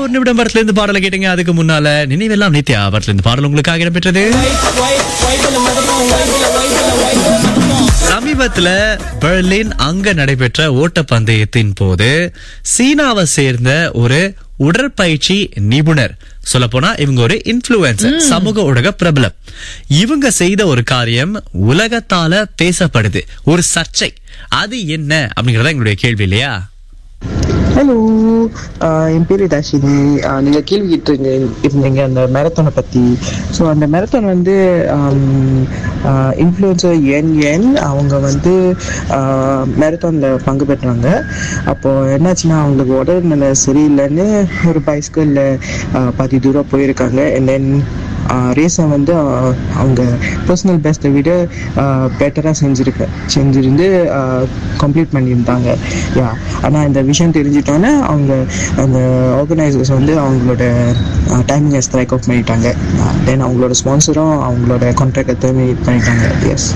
ஒரு நிமிடம் படத்துல இருந்து பாடலை கேட்டீங்க அதுக்கு முன்னால நினைவெல்லாம் நித்யா படத்துல இருந்து பாடல் உங்களுக்காக இடம்பெற்றது சமீபத்துல பெர்லின் அங்க நடைபெற்ற ஓட்டப்பந்தயத்தின் போது சீனாவை சேர்ந்த ஒரு உடற்பயிற்சி நிபுணர் சொல்ல போனா இவங்க ஒரு இன்ஃபுளுசர் சமூக ஊடக பிரபலம் இவங்க செய்த ஒரு காரியம் உலகத்தால பேசப்படுது ஒரு சர்ச்சை அது என்ன அப்படிங்கறத எங்களுடைய கேள்வி இல்லையா ஹலோ என் பேர் தர்ஷினி ஆஹ் நீங்க கேள்வி கேட்டு இருந்தீங்க அந்த மேரத்தானை பத்தி ஸோ அந்த மேரத்தான் வந்து இன்ஃப்ளூயன்சர் என் என் அவங்க வந்து மேரத்தானில் பங்கு பெற்றாங்க அப்போ என்னாச்சுன்னா அவங்களுக்கு உடல்நிலை சரியில்லைன்னு ஒரு பைஸ்கிளில் பாதி தூரம் போயிருக்காங்க அண்ட் தென் ரேஸை வந்து ஆஹ் அவங்க பர்சனல் பெஸ்ட்டை விட பெட்டராக செஞ்சுருக்க செஞ்சிருந்து கம்ப்ளீட் பண்ணியிருந்தாங்க யா ஆனால் இந்த விஷயம் தெரிஞ்சிட்டோன்னே அவங்க அந்த ஆர்கனைசர்ஸ் வந்து அவங்களோட டைமிங்கை ஸ்ட்ரைக் அவுட் பண்ணிட்டாங்க தென் அவங்களோட ஸ்பான்சரும் அவங்களோட கான்ட்ராக்டை டெர்மினேட் பண்ணிட்டாங்க எஸ்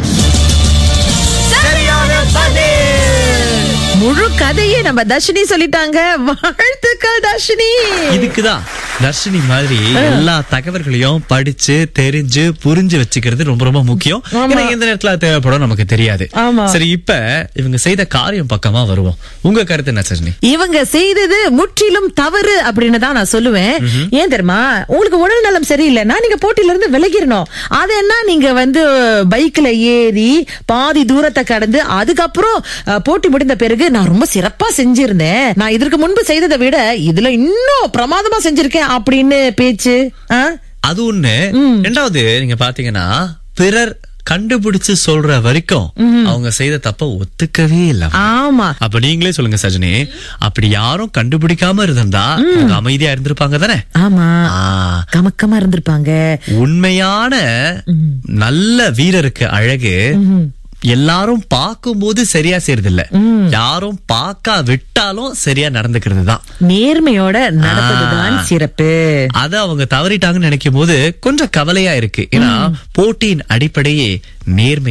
முழு கதையே நம்ம தர்ஷினி சொல்லிட்டாங்க வாழ்த்துக்கள் தர்ஷினி இதுக்குதான் தர்ஷினி மாதிரி எல்லா தகவல்களையும் படிச்சு தெரிஞ்சு புரிஞ்சு வச்சுக்கிறது ரொம்ப ரொம்ப முக்கியம் ஆமா. ஏன்னா எந்த நேரத்துல அது தேவைப்படும் நமக்கு தெரியாது ஆமா. சரி இப்ப இவங்க செய்த காரியம் பக்கமா வருவோம் உங்க கருத்து என்ன சஜினி இவங்க செய்தது முற்றிலும் தவறு அப்படின்னு தான் நான் சொல்லுவேன் ஏன் தெரியுமா உங்களுக்கு உடல் நலம் சரியில்லைன்னா நீங்க போட்டியில இருந்து விலகிடணும் அது என்ன நீங்க வந்து பைக்ல ஏறி பாதி தூரத்தை கடந்து அதுக்கப்புறம் அஹ், போட்டி முடிந்த பிறகு நான் ரொம்ப சிறப்பா செஞ்சிருந்தேன் நான் இதற்கு முன்பு செய்ததை விட இதுல இன்னும் பிரமாதமா செஞ்சிருக்கேன் அப்படின்னு பேச்சு ஆ? அது ஒண்ணு ரெண்டாவது நீங்க பாத்தீங்கன்னா பிறர் கண்டுபிடிச்சு சொல்ற வரைக்கும் அவங்க செய்த தப்ப ஒத்துக்கவே இல்ல ஆமா அப்ப நீங்களே சொல்லுங்க சஜினி அப்படி யாரும் கண்டுபிடிக்காம இருந்திருந்தா அவங்க அமைதியா இருந்திருப்பாங்க தானே ஆமா ஆ, கமக்கமா இருந்திருப்பாங்க உண்மையான நல்ல வீரருக்கு அழகு எல்லாரும் பார்க்கும்போது சரியா செய்யறது இல்ல யாரும் பார்க்க விட்டாலும் சரியா நடந்துக்கிறது தான் நேர்மையோட நடப்பதுதான் சிறப்பு அத அவங்க தவறிட்டாங்கன்னு நினைக்கும் போது கொஞ்சம் கவலையா இருக்கு ஏன்னா போட்டியின் அடிப்படையே நேர்மை